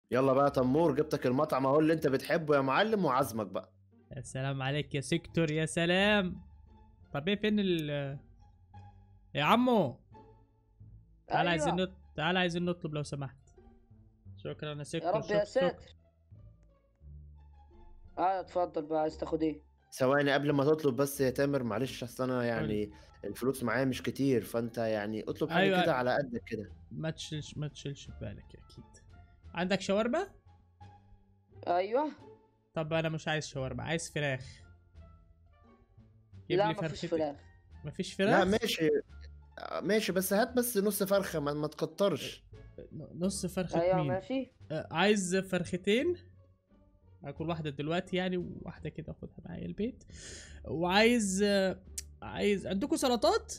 يلا بقى يا تمور جبتك المطعم اهو اللي انت بتحبه يا معلم وعزمك بقى يا سلام عليك يا سيكتور يا سلام طب ايه فين ال يا عمو تعال أيوة. عايزين نط... تعال عايزين نطلب لو سمحت شكرا يا يا سيكتور رب يا شك- شك- ساتر اه اتفضل بقى عايز تاخد ايه ثواني قبل ما تطلب بس يا تامر معلش اصل انا يعني الفلوس معايا مش كتير فانت يعني اطلب حاجه أيوة. كده على قدك كده ما تشيلش ما تشيلش في بالك اكيد عندك شاورما ايوه طب انا مش عايز شاورما عايز فراخ جيب لا لي مفيش فرختين. فراخ مفيش فراخ لا ماشي ماشي بس هات بس نص فرخه ما, ما تكترش ن- نص فرخة ايوه مين ماشي آه، عايز فرختين اكل واحدة دلوقتي يعني وواحدة كده اخدها معايا البيت وعايز آه، عايز عندكم سلطات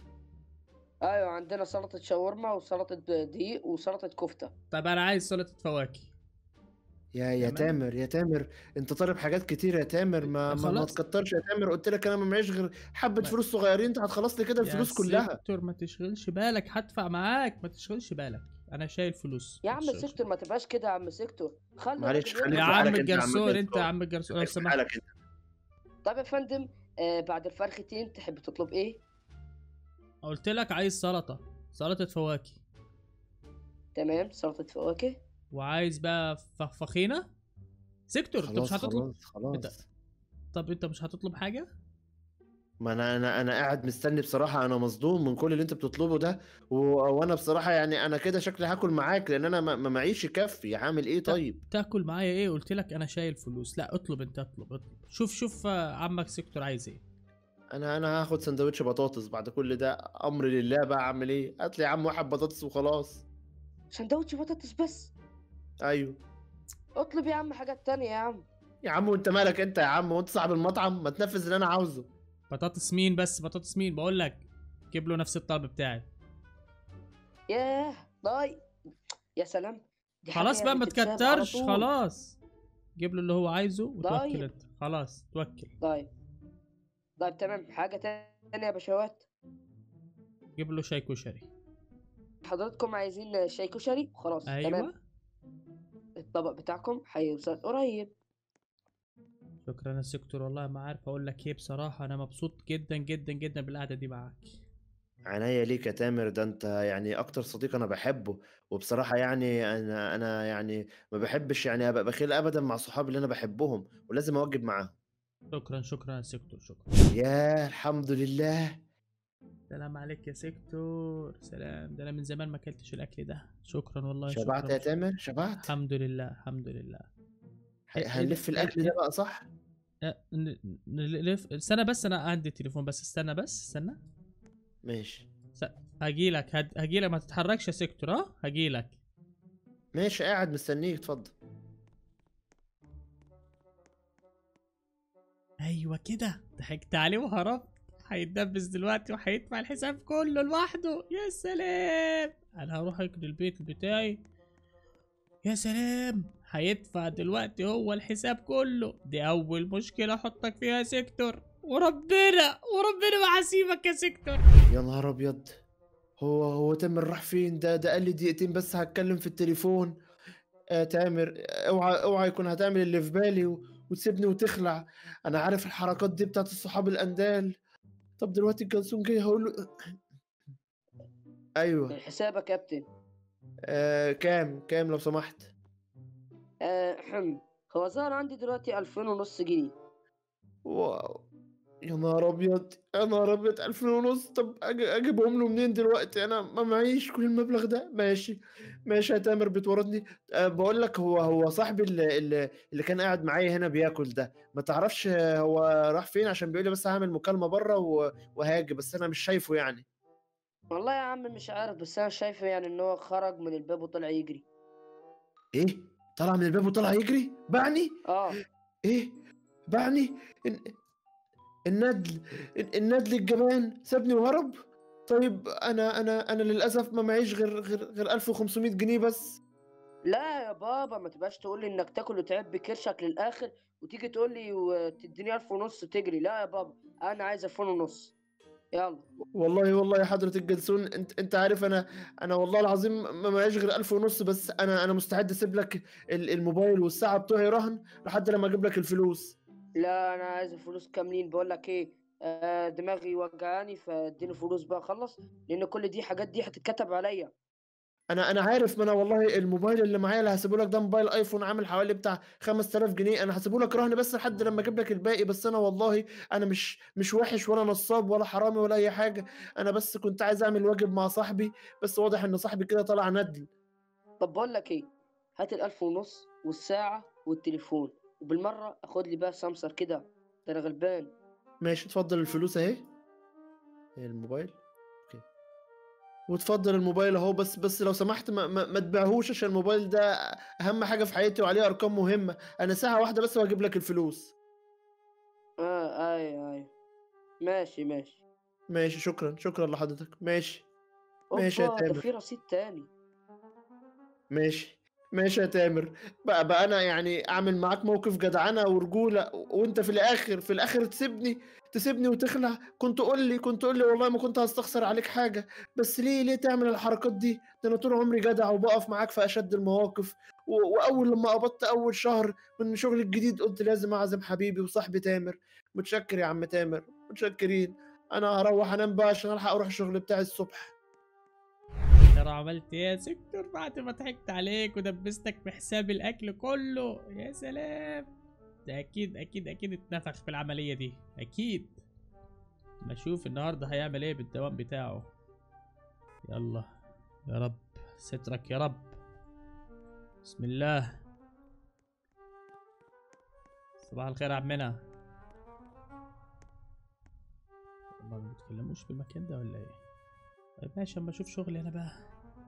ايوه عندنا سلطة شاورما وسلطة دقيق وسلطة كفتة طب انا عايز سلطة فواكه يا يا تمام. تامر يا تامر انت طالب حاجات كتير يا تامر ما ما, ما خلاص. تكترش يا تامر قلت لك انا ما معيش غير حبه ما- فلوس صغيرين انت هتخلص لي كده الفلوس يا كلها سيكتور ما تشغلش بالك هدفع معاك ما تشغلش بالك انا شايل فلوس يا ما عم تشغلش سيكتور ما تبقاش كده يا عم سيكتور خلي معلش، الراجل خليك يا في يطلع. عم حالك انت يا عم الجرسون انت الجرسون. يا عم الجرسون لو خليك في سمحت حالك انت طب يا فندم آه بعد الفرختين تحب تطلب ايه قلت لك عايز سلطة سلطة فواكه تمام سلطة فواكه وعايز بقى فخفخينة سيكتور انت خلاص مش هتطلب خلاص انت- خلاص طب انت مش هتطلب حاجة ما انا انا انا قاعد مستني بصراحه انا مصدوم من كل اللي انت بتطلبه ده و... وانا بصراحه يعني انا كده شكلي هاكل معاك لان انا ما ما معيش يكفي هعمل ايه طيب تاكل معايا ايه قلت لك انا شايل فلوس لا اطلب انت اطلب اطلب شوف شوف آه، عمك سيكتور عايز ايه انا انا هاخد سندوتش بطاطس بعد كل ده امر لله بقى اعمل ايه هات لي يا عم واحد بطاطس وخلاص سندوتش بطاطس بس ايوه اطلب يا عم حاجات تانية يا عم يا عم وانت مالك انت يا عم وانت صاحب المطعم ما تنفذ اللي انا عاوزه بطاطس مين بس بطاطس مين بقول لك جيب له نفس الطلب بتاعي ياه طيب يا سلام دي حاجة خلاص بقى يعني ما تتساب على تكترش طول. خلاص جيب له اللي هو عايزه وتوكل طيب. انت خلاص توكل طيب طيب تمام حاجة تانية يا باشوات جيب له شاي كشري حضراتكم عايزين شاي كشري خلاص تمام ايوه الطبق بتاعكم هيوصل قريب شكرا يا سيكتور والله ما عارف اقول لك ايه بصراحه انا مبسوط جدا جدا جدا بالقعده دي معاك عناية ليك يا تامر ده انت يعني اكتر صديق انا بحبه وبصراحة يعني انا انا يعني ما بحبش يعني ابقى بخيل ابدا مع صحابي اللي انا بحبهم ولازم اوجب معاهم شكرا شكرا يا سيكتور شكرا يا الحمد لله سلام عليك يا سيكتور سلام ده انا من زمان ما اكلتش الاكل ده شكرا والله شبعت شكرا يا تامر شبعت الحمد لله الحمد لله ه- هنلف الاكل ده بقى صح أه، ن- نلف استنى بس انا عندي تليفون بس استنى بس استنى ماشي هجيلك هد- هجيلك ما تتحركش يا سيكتور ها هجيلك ماشي قاعد مستنيك اتفضل ايوه كده ضحكت عليه وهربت هيتدبس دلوقتي وهيدفع الحساب كله لوحده يا سلام انا هروح اكل البيت بتاعي يا سلام هيدفع دلوقتي هو الحساب كله دي اول مشكلة احطك فيها يا سيكتور وربنا وربنا ما هسيبك يا سيكتور يا نهار ابيض هو هو تامر راح فين ده ده قال لي دقيقتين بس هتكلم في التليفون آه تامر اوعى اوعى يكون هتعمل اللي في بالي و... وتسيبني وتخلع انا عارف الحركات دي بتاعت الصحاب الاندال طب دلوقتي الجلسون جاي هقول له ايوه الحساب يا كابتن آه كام كام لو سمحت آه حم هو ظهر عندي دلوقتي ألفين ونص جنيه واو يا نهار ابيض يا نهار ابيض ألفين ونص طب أج- اجيبهم له منين دلوقتي انا ما معيش كل المبلغ ده ماشي ماشي يا تامر بتوردني أه بقول لك هو هو صاحبي اللي, اللي, اللي كان قاعد معايا هنا بياكل ده ما تعرفش آه، هو راح فين عشان بيقول لي بس هعمل مكالمة بره و- وهاجي بس انا مش شايفه يعني والله يا عم مش عارف بس أنا شايفه يعني إن هو خرج من الباب وطلع يجري ايه طلع من الباب وطلع يجري باعني اه ايه باعني الن- الندل الن- الندل الجبان سابني وهرب طيب انا انا انا للاسف ما معيش غير غير غير 1500 جنيه بس لا يا بابا ما تبقاش تقول لي انك تاكل وتعب بكرشك للاخر وتيجي تقول لي وتديني ألف ونص تجري لا يا بابا انا عايز ألفين ونص يلا والله والله يا حضرة الجلسون انت انت عارف انا انا والله العظيم ما معيش غير ألف ونص بس انا انا مستعد اسيب لك ال- الموبايل والساعة بتوعي رهن لحد لما اجيب لك الفلوس لا انا عايز الفلوس كاملين بقول لك ايه آه دماغي وجعاني فاديني فلوس بقى خلص لان كل دي حاجات دي هتتكتب عليا انا انا عارف ما انا والله الموبايل اللي معايا اللي هسيبه لك ده موبايل ايفون عامل حوالي بتاع 5000 جنيه انا هسيبه لك رهن بس لحد لما اجيب لك الباقي بس انا والله انا مش مش وحش ولا نصاب ولا حرامي ولا اي حاجة انا بس كنت عايز اعمل واجب مع صاحبي بس واضح ان صاحبي كده طلع ندل طب بقول لك ايه هات الألف ونص والساعة والتليفون وبالمرة اخد لي بقى سمسر كده ده انا غلبان ماشي اتفضل الفلوس اهي هي الموبايل اوكي وتفضل الموبايل اهو بس بس لو سمحت ما, ما, ما تبيعهوش عشان الموبايل ده اهم حاجه في حياتي وعليه ارقام مهمه انا ساعه واحده بس وهجيب لك الفلوس اه ايوه ايوه ماشي ماشي ماشي شكرا شكرا لحضرتك ماشي ماشي يا اوبا ده تامر. في رصيد تاني ماشي ماشي يا تامر بقى بقى انا يعني اعمل معاك موقف جدعنه ورجوله وانت في الاخر في الاخر تسيبني تسيبني وتخلع كنت قول لي كنت قول لي والله ما كنت هستخسر عليك حاجه بس ليه ليه تعمل الحركات دي ده انا طول عمري جدع وبقف معاك في اشد المواقف و- واول لما قبضت اول شهر من شغل الجديد قلت لازم اعزم حبيبي وصاحبي تامر متشكر يا عم تامر متشكرين انا هروح انام بقى عشان الحق اروح الشغل بتاعي الصبح ترى عملت ايه يا سكتور بعد ما ضحكت عليك ودبستك بحساب الاكل كله يا سلام ده اكيد اكيد اكيد اتنفخ في العمليه دي اكيد ما اشوف النهارده هيعمل ايه بالدوام بتاعه يلا يا رب سترك يا رب بسم الله صباح الخير يا عمنا ما بيتكلموش في المكان ده ولا ايه طيب ماشي اما اشوف شغلي انا بقى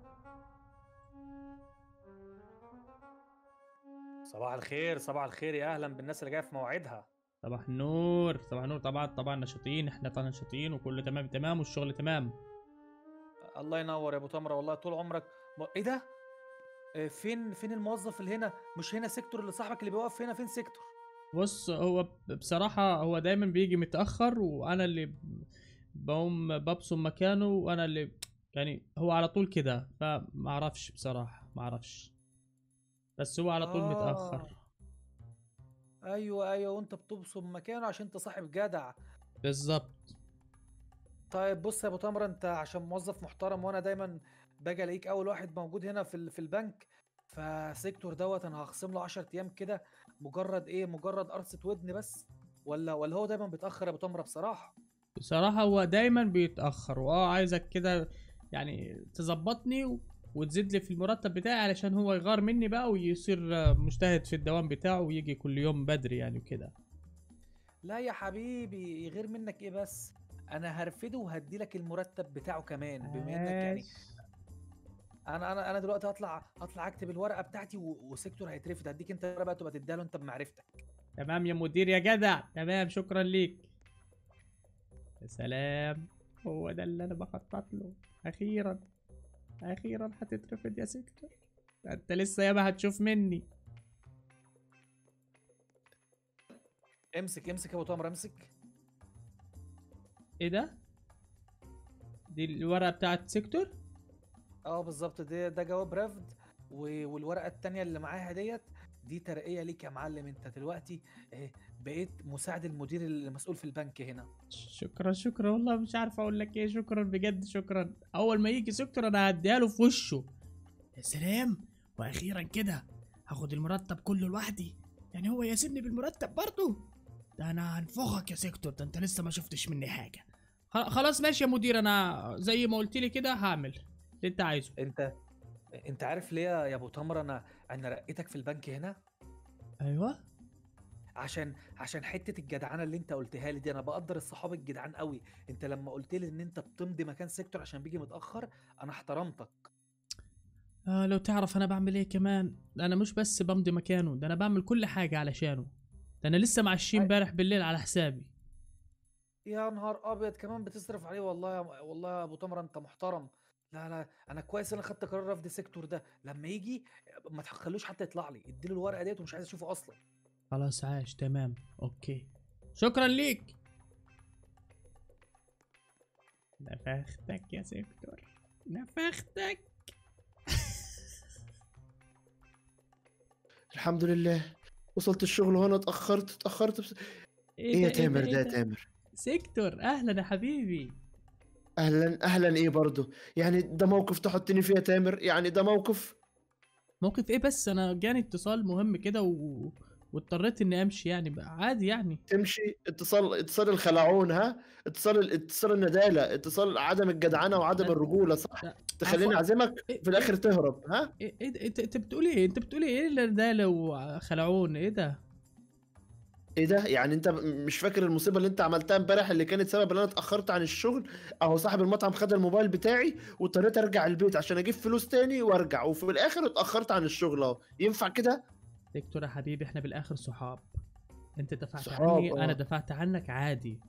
صباح الخير صباح الخير يا اهلا بالناس اللي جايه في موعدها صباح النور صباح النور طبعا طبعا نشيطين احنا طبعا نشيطين وكله تمام تمام والشغل تمام الله ينور يا ابو تمره والله طول عمرك م... ايه ده آه، فين فين الموظف اللي هنا مش هنا سيكتور اللي صاحبك اللي بيوقف هنا فين سيكتور بص هو ب- بصراحة هو دايما بيجي متأخر وأنا اللي ب- بقوم ببصم مكانه وأنا اللي يعني هو على طول كده فما أعرفش بصراحة ما أعرفش بس هو على طول آه. متأخر ايوه ايوه وانت بتبصم مكانه عشان انت صاحب جدع بالظبط طيب بص يا ابو تمره انت عشان موظف محترم وانا دايما باجي الاقيك اول واحد موجود هنا في ال- في البنك فسيكتور دوت انا هخصم له 10 ايام كده مجرد ايه مجرد قرصه ودن بس ولا ولا هو دايما بيتاخر يا ابو تمره بصراحه بصراحة هو دايما بيتأخر واه عايزك كده يعني تظبطني و... وتزيد لي في المرتب بتاعي علشان هو يغار مني بقى ويصير آه، مجتهد في الدوام بتاعه ويجي كل يوم بدري يعني وكده لا يا حبيبي يغير منك ايه بس انا هرفده وهدي لك المرتب بتاعه كمان بما انك يعني انا انا انا دلوقتي هطلع هطلع اكتب الورقه بتاعتي و- وسيكتور هيترفد هديك انت الورقه بقى تبقى تديها له انت بمعرفتك تمام يا مدير يا جدع تمام شكرا ليك يا سلام هو ده اللي انا بخطط له اخيرا اخيرا هتترفد يا سيكتور ده انت لسه ياما هتشوف مني امسك امسك يا ابو تمر امسك ايه ده دي الورقه بتاعت سيكتور اه بالظبط ده ده جواب رفض و- والورقه التانية اللي معاها ديت دي ترقيه ليك يا معلم انت دلوقتي آه، بقيت مساعد المدير المسؤول في البنك هنا شكرا شكرا والله مش عارف اقول لك ايه شكرا بجد شكرا اول ما يجي سيكتور انا هديها له في وشه يا سلام واخيرا كده هاخد المرتب كله لوحدي يعني هو يسيبني بالمرتب برضه ده انا هنفخك يا سيكتور ده انت لسه ما شفتش مني حاجه خ- خلاص ماشي يا مدير انا زي ما قلت لي كده هعمل اللي انت عايزه انت انت عارف ليه يا ابو تمر انا انا رقيتك في البنك هنا ايوه عشان عشان حته الجدعنه اللي انت قلتها لي دي انا بقدر الصحاب الجدعان قوي انت لما قلت لي ان انت بتمضي مكان سيكتور عشان بيجي متاخر انا احترمتك آه لو تعرف انا بعمل ايه كمان ده انا مش بس بمضي مكانه ده انا بعمل كل حاجه علشانه ده انا لسه معشيه أي- امبارح بالليل على حسابي يا نهار ابيض كمان بتصرف عليه والله يا والله يا ابو تمر انت محترم لا لا انا كويس انا خدت قرار رفض السيكتور ده لما يجي ما تخلوش حتى يطلع لي اديله الورقه ديت ومش عايز اشوفه اصلا خلاص عاش تمام اوكي شكرا ليك نفختك يا سيكتور نفختك الحمد لله وصلت الشغل وانا اتاخرت اتاخرت بس... ايه يا تامر ده يا تامر سيكتور اهلا يا حبيبي اهلا اهلا ايه برضه يعني ده موقف تحطني فيه يا تامر يعني ده موقف موقف ايه بس انا جاني اتصال مهم كده و... واضطريت اني امشي يعني بقى عادي يعني تمشي اتصال اتصال الخلعون ها اتصال اتصال الندالة اتصال عدم الجدعنة وعدم لا- الرجولة صح لا، تخليني عفوا. اعزمك إيه- في الاخر تهرب ها ايه ايه ده- انت انت بتقولي ايه انت بتقولي ايه اللي ده لو خلعون ايه ده ايه ده يعني انت م- مش فاكر المصيبة اللي انت عملتها امبارح اللي كانت سبب ان انا اتاخرت عن الشغل اهو صاحب المطعم خد الموبايل بتاعي واضطريت ارجع البيت عشان اجيب فلوس تاني وارجع وفي الاخر اتاخرت عن الشغل اهو ينفع كده سيكتور يا حبيبي احنا بالاخر صحاب انت دفعت صحاب، عني آه. انا دفعت عنك عادي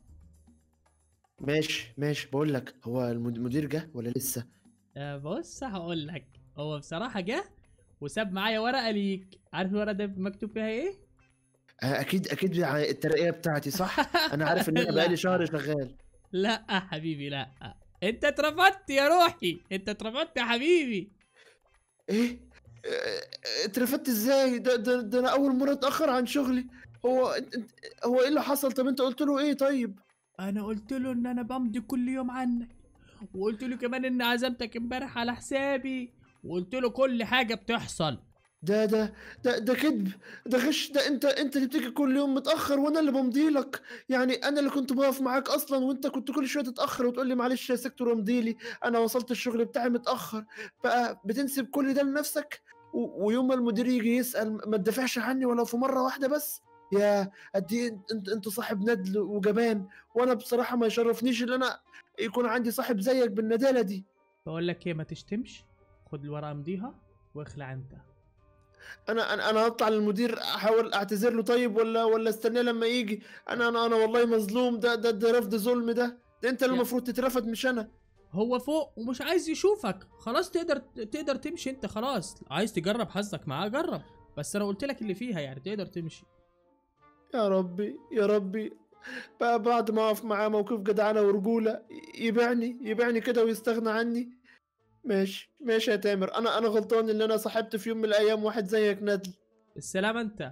ماشي ماشي بقول لك هو المد- المدير جه ولا لسه آه، بص هقول لك هو بصراحة جه وساب معايا ورقة ليك عارف الورقة ده مكتوب فيها ايه؟ آه، اكيد اكيد ع- الترقية بتاعتي صح انا عارف ان انا بقالي لا. شهر شغال لا يا حبيبي لا انت اترفضت يا روحي انت اترفضت يا حبيبي ايه آه، اترفدت ازاي ده, ده, ده انا اول مره اتاخر عن شغلي هو انت انت- هو ايه اللي حصل طب انت قلت له ايه طيب انا قلت له ان انا بمضي كل يوم عنك وقلت له كمان ان عزمتك امبارح على حسابي وقلت له كل حاجة بتحصل ده ده ده ده كذب ده غش ده انت انت اللي بتيجي كل يوم متاخر وانا اللي بمضي لك يعني انا اللي كنت بقف معاك اصلا وانت كنت كل شويه تتاخر وتقول لي معلش يا سيكتور امضي لي انا وصلت الشغل بتاعي متاخر بقى بتنسب كل ده لنفسك و- ويوم ما المدير يجي يسال ما تدافعش عني ولو في مره واحده بس يا قد ايه انت انت انت صاحب ندل وجبان وانا بصراحه ما يشرفنيش ان انا يكون عندي صاحب زيك بالندالة دي بقول لك ايه ما تشتمش خد الورقة امضيها واخلع انت انا انا انا هطلع للمدير احاول اعتذر له طيب ولا ولا استناه لما يجي انا انا انا والله مظلوم ده ده ده رفض ظلم ده ده انت اللي يا- المفروض تترفد مش انا هو فوق ومش عايز يشوفك خلاص تقدر تقدر تمشي انت خلاص عايز تجرب حظك معاه جرب بس انا قلت لك اللي فيها يعني تقدر تمشي يا ربي يا ربي بقى بعد ما اقف معاه موقف جدعنه ورجوله يبيعني يبيعني كده ويستغنى عني ماشي ماشي يا تامر انا انا غلطان ان انا صاحبت في يوم من الايام واحد زيك ندل السلامة انت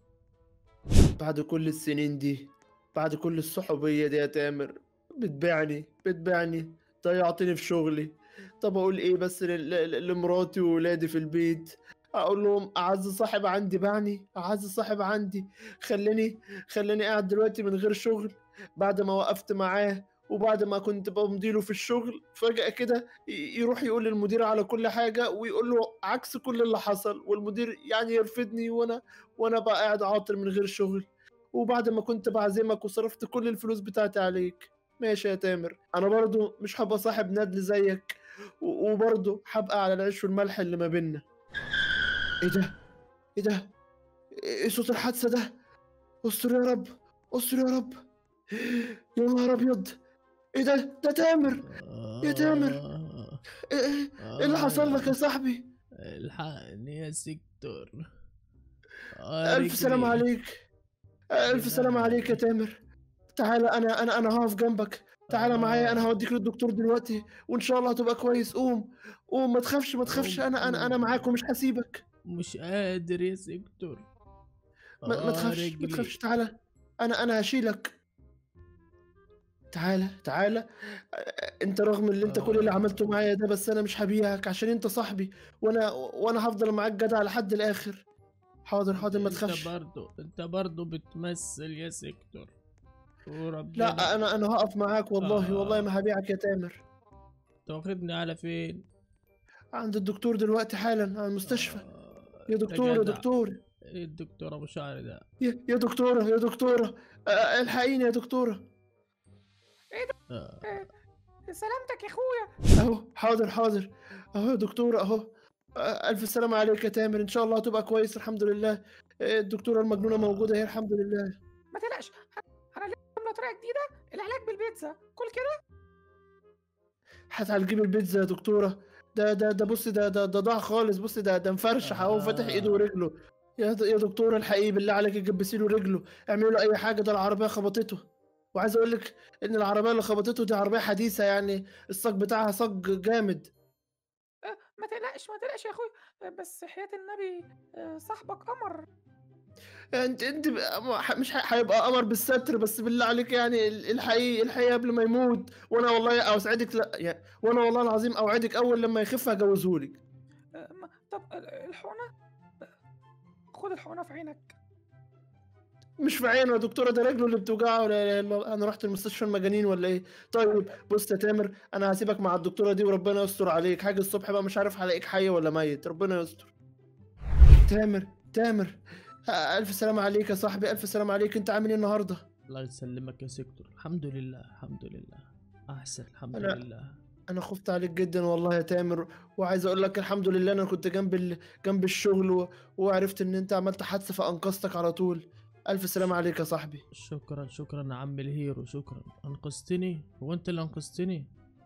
بعد كل السنين دي بعد كل الصحوبية دي يا تامر بتبيعني بتبيعني ضيعتني في شغلي طب اقول ايه بس ل- ل- لمراتي وولادي في البيت اقول لهم اعز صاحب عندي باعني اعز صاحب عندي خليني خليني قاعد دلوقتي من غير شغل بعد ما وقفت معاه وبعد ما كنت بمضيله في الشغل فجأة كده ي- يروح يقول للمدير على كل حاجة ويقول له عكس كل اللي حصل والمدير يعني يرفدني وانا وانا بقى قاعد عاطل من غير شغل وبعد ما كنت بعزمك وصرفت كل الفلوس بتاعتي عليك ماشي يا تامر انا برضو مش هبقى صاحب ندل زيك و- وبرضو هبقى على العيش والملح اللي ما بينا ايه ده ايه ده ايه صوت الحادثه ده استر يا رب استر يا رب يا نهار ابيض ايه ده ده تامر يا تامر. آه، ايه إيه- إيه اللي حصل لك يا صاحبي الحقني يا سيكتور الف سلام عليك الف سلام عليك يا تامر تعالى انا انا انا هقف جنبك تعالى معايا انا هوديك للدكتور دلوقتي وان شاء الله هتبقى كويس قوم قوم ما تخافش ما تخافش انا انا انا معاك ومش هسيبك مش قادر يا سيكتور ما, ما آه، تخافش ما رجلي. تخافش تعالى انا انا هشيلك تعالى تعالى آه، انت رغم اللي انت كل اللي آه. عملته معايا ده بس انا مش هبيعك عشان انت صاحبي وانا وانا هفضل معاك جدع لحد الاخر حاضر حاضر ما تخافش انت برضو انت برضو بتمثل يا سيكتور وربنا لا انا انا هقف معاك والله آه. والله ما هبيعك يا تامر انت واخدني على فين عند الدكتور دلوقتي حالا على المستشفى آه، يا انت دكتور يا جدع. دكتور ايه الدكتور ابو شعر ده يا يا دكتورة يا دكتورة آه، الحقيني يا دكتورة آه. سلامتك يا اخويا اهو حاضر حاضر اهو يا دكتورة اهو آه، الف سلامة عليك يا تامر ان شاء الله هتبقى كويس الحمد لله آه، الدكتورة المجنونة موجودة هي الحمد لله ما تقلقش انا لسه عامله طريقه جديده العلاج بالبيتزا كل كده هتعالجيب البيتزا يا دكتورة ده ده ده بص ده ده ده ضاع خالص بص ده ده مفرشح اهو فاتح ايده ورجله يا د- يا دكتورة الحقيقي بالله عليك جبسي له رجله اعملوا له اي حاجة ده العربية خبطته وعايز اقول لك ان العربيه اللي خبطته دي عربيه حديثه يعني الصاج بتاعها صاج جامد آه، ما تقلقش ما تقلقش يا اخويا آه، بس حياة النبي آه، صاحبك قمر انت انت ب- مش ح- هيبقى قمر بالستر بس بالله عليك يعني ال- الحقيقي الحقيقي قبل ما يموت وانا والله اوعدك لا يعني وانا والله العظيم اوعدك اول لما يخف هجوزهولك آه، ما- طب ال- الحقنة آه، خد الحقنة في عينك مش في عينه يا دكتوره ده رجله اللي بتوجعه ولا اله الا الله انا رحت المستشفى المجانين ولا ايه طيب بص يا تامر انا هسيبك مع الدكتوره دي وربنا يستر عليك حاجه الصبح بقى مش عارف هلاقيك حي ولا ميت ربنا يستر تامر تامر آه، الف سلامه عليك يا صاحبي الف سلامه عليك انت عامل ايه النهارده الله يسلمك يا سيكتور الحمد لله الحمد لله احسن الحمد أنا- لله انا خفت عليك جدا والله يا تامر وعايز اقول لك الحمد لله انا كنت جنب ال... جنب الشغل و... وعرفت ان انت عملت حادثه فانقذتك على طول الف سلامه عليك يا صاحبي شكرا شكرا يا عم الهيرو شكرا انقذتني هو انت اللي انقذتني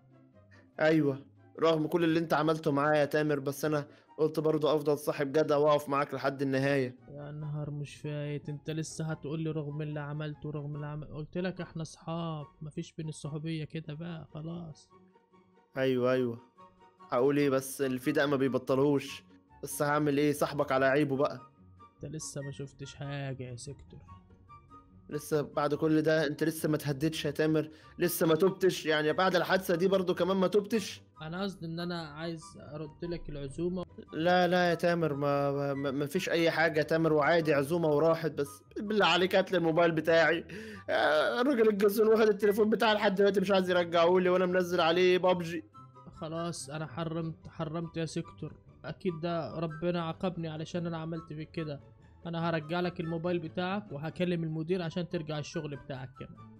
ايوه رغم كل اللي انت عملته معايا يا تامر بس انا قلت برضه افضل صاحب جدع واقف معاك لحد النهايه يا نهار مش فايت انت لسه هتقول لي رغم اللي عملته رغم اللي عمل قلت لك احنا اصحاب مفيش بين الصحوبيه كده بقى خلاص ايوه ايوه هقول ايه بس الفداء ما بيبطلهوش بس هعمل ايه صاحبك على عيبه بقى انت لسه ما شفتش حاجه يا سيكتور لسه بعد كل ده انت لسه ما تهددش يا تامر لسه ما تبتش يعني بعد الحادثه دي برضه كمان ما تبتش انا قصدي ان انا عايز ارد لك العزومه لا لا يا تامر ما ما, ما فيش اي حاجه يا تامر وعادي عزومه وراحت بس بالله عليك هات لي الموبايل بتاعي آه، الراجل الجزون واخد التليفون بتاعي لحد دلوقتي مش عايز يرجعه لي وانا منزل عليه بابجي خلاص انا حرمت حرمت يا سيكتور اكيد ده ربنا عاقبني علشان انا عملت فيك كده انا هرجع لك الموبايل بتاعك وهكلم المدير عشان ترجع الشغل بتاعك كمان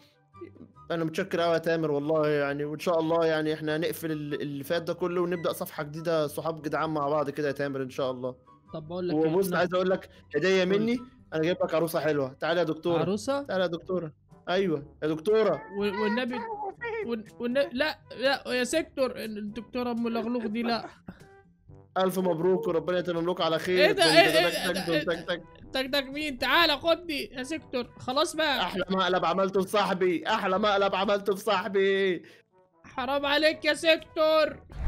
انا متشكر قوي يا تامر والله يعني وان شاء الله يعني احنا هنقفل ال- اللي فات ده كله ونبدا صفحه جديده صحاب جدعان مع بعض كده يا تامر ان شاء الله طب بقول لك وبص إحنا- عايز اقول لك هديه قول. مني انا جايب لك عروسه حلوه تعالى يا دكتوره عروسه تعالى يا دكتوره ايوه يا دكتوره و- والنبي وال- والنبي لا لا يا سيكتور الدكتوره ام لغلوغ دي لا الف مبروك وربنا يتمم لكم على خير إيه ده؟ دم إيه- دم إيه- دم إيه- دم دم دم. تك تك مين تعالى خدني يا سيكتور خلاص بقى احلى مقلب عملته في صاحبي احلى مقلب عملته في صاحبي حرام عليك يا سيكتور